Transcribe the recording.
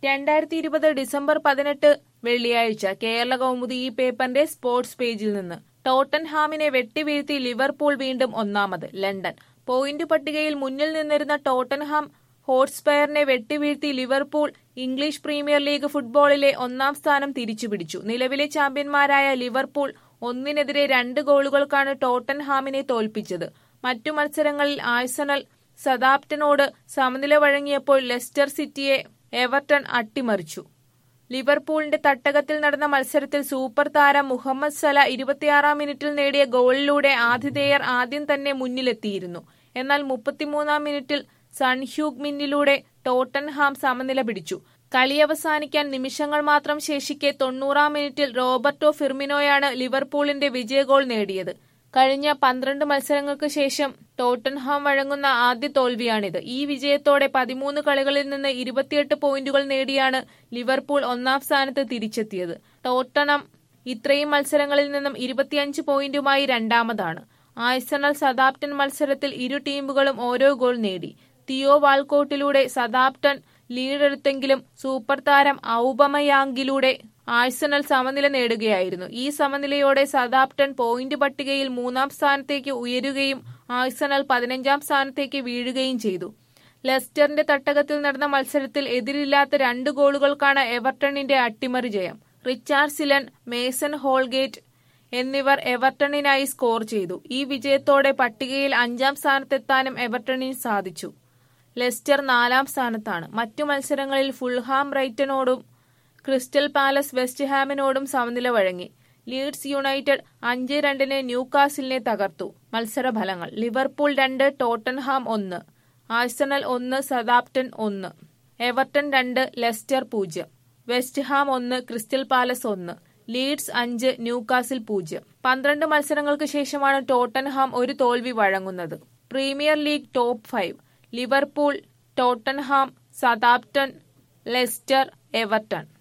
രണ്ടായിരത്തി ഇരുപത് ഡിസംബർ പതിനെട്ട് വെള്ളിയാഴ്ച കേരള കൗമുദി ഈ പേപ്പറിന്റെ സ്പോർട്സ് പേജിൽ നിന്ന് ടോട്ടൻഹാമിനെ വെട്ടിവീഴ്ത്തി ലിവർപൂൾ വീണ്ടും ഒന്നാമത് ലണ്ടൻ പോയിന്റ് പട്ടികയിൽ മുന്നിൽ നിന്നിരുന്ന ടോട്ടൻഹാം ഹോട്ട്സ്പയറിനെ വെട്ടിവീഴ്ത്തി ലിവർപൂൾ ഇംഗ്ലീഷ് പ്രീമിയർ ലീഗ് ഫുട്ബോളിലെ ഒന്നാം സ്ഥാനം തിരിച്ചുപിടിച്ചു നിലവിലെ ചാമ്പ്യന്മാരായ ലിവർപൂൾ ഒന്നിനെതിരെ രണ്ട് ഗോളുകൾക്കാണ് ടോട്ടൻഹാമിനെ തോൽപ്പിച്ചത് മറ്റു മത്സരങ്ങളിൽ ആഴ്സണൽ സതാപ്റ്റനോട് സമനില വഴങ്ങിയപ്പോൾ ലെസ്റ്റർ സിറ്റിയെ എവർട്ടൺ അട്ടിമറിച്ചു ലിവർപൂളിന്റെ തട്ടകത്തിൽ നടന്ന മത്സരത്തിൽ സൂപ്പർ താരം മുഹമ്മദ് സല ഇരുപത്തിയാറാം മിനിറ്റിൽ നേടിയ ഗോളിലൂടെ ആതിഥേയർ ആദ്യം തന്നെ മുന്നിലെത്തിയിരുന്നു എന്നാൽ മുപ്പത്തിമൂന്നാം മിനിറ്റിൽ സൺഹ്യൂഗ് മിന്നിലൂടെ ടോട്ടൻഹാം സമനില പിടിച്ചു കളി അവസാനിക്കാൻ നിമിഷങ്ങൾ മാത്രം ശേഷിക്കെ തൊണ്ണൂറാം മിനിറ്റിൽ റോബർട്ടോ ഫിർമിനോയാണ് ലിവർപൂളിന്റെ വിജയഗോൾ നേടിയത് കഴിഞ്ഞ പന്ത്രണ്ട് മത്സരങ്ങൾക്ക് ശേഷം ടോട്ടൻഹാം വഴങ്ങുന്ന ആദ്യ തോൽവിയാണിത് ഈ വിജയത്തോടെ പതിമൂന്ന് കളികളിൽ നിന്ന് ഇരുപത്തിയെട്ട് പോയിന്റുകൾ നേടിയാണ് ലിവർപൂൾ ഒന്നാം സ്ഥാനത്ത് തിരിച്ചെത്തിയത് ടോട്ടനം ഇത്രയും മത്സരങ്ങളിൽ നിന്നും ഇരുപത്തിയഞ്ച് പോയിന്റുമായി രണ്ടാമതാണ് ആഴ്സണൽ സതാപ്റ്റൻ മത്സരത്തിൽ ഇരു ടീമുകളും ഓരോ ഗോൾ നേടി തിയോ വാൾക്കോട്ടിലൂടെ സതാപ്റ്റൻ ലീഡെടുത്തെങ്കിലും സൂപ്പർ താരം ഔബമയാങ്കിലൂടെ ആഴ്സണൽ സമനില നേടുകയായിരുന്നു ഈ സമനിലയോടെ സതാപ്റ്റൺ പോയിന്റ് പട്ടികയിൽ മൂന്നാം സ്ഥാനത്തേക്ക് ഉയരുകയും ആഴ്സണൽ പതിനഞ്ചാം സ്ഥാനത്തേക്ക് വീഴുകയും ചെയ്തു ലെസ്റ്ററിന്റെ തട്ടകത്തിൽ നടന്ന മത്സരത്തിൽ എതിരില്ലാത്ത രണ്ട് ഗോളുകൾക്കാണ് എവർട്ടണിന്റെ അട്ടിമറി ജയം റിച്ചാർഡ് സിലൻ മേസൺ ഹോൾഗേറ്റ് എന്നിവർ എവർട്ടണിനായി സ്കോർ ചെയ്തു ഈ വിജയത്തോടെ പട്ടികയിൽ അഞ്ചാം സ്ഥാനത്തെത്താനും എവർട്ടണിന് സാധിച്ചു ലെസ്റ്റർ നാലാം സ്ഥാനത്താണ് മറ്റു മത്സരങ്ങളിൽ ഫുൾഹാം ബ്രൈറ്റനോടും ക്രിസ്റ്റൽ പാലസ് വെസ്റ്റ് ഹാമിനോടും സമനില വഴങ്ങി ലീഡ്സ് യുണൈറ്റഡ് അഞ്ച് രണ്ടിന് ന്യൂകാസിലിനെ തകർത്തു മത്സരഫലങ്ങൾ ലിവർപൂൾ രണ്ട് ടോട്ടൻഹാം ഒന്ന് ആഴ്സണൽ ഒന്ന് സതാപ്റ്റൻ ഒന്ന് എവർട്ടൺ രണ്ട് ലെസ്റ്റർ പൂജ്യം വെസ്റ്റ് ഹാം ഒന്ന് ക്രിസ്റ്റൽ പാലസ് ഒന്ന് ലീഡ്സ് അഞ്ച് ന്യൂകാസിൽ പൂജ്യം പന്ത്രണ്ട് മത്സരങ്ങൾക്ക് ശേഷമാണ് ടോട്ടൻഹാം ഒരു തോൽവി വഴങ്ങുന്നത് Premier League top five Liverpool Tottenham Southampton Leicester Everton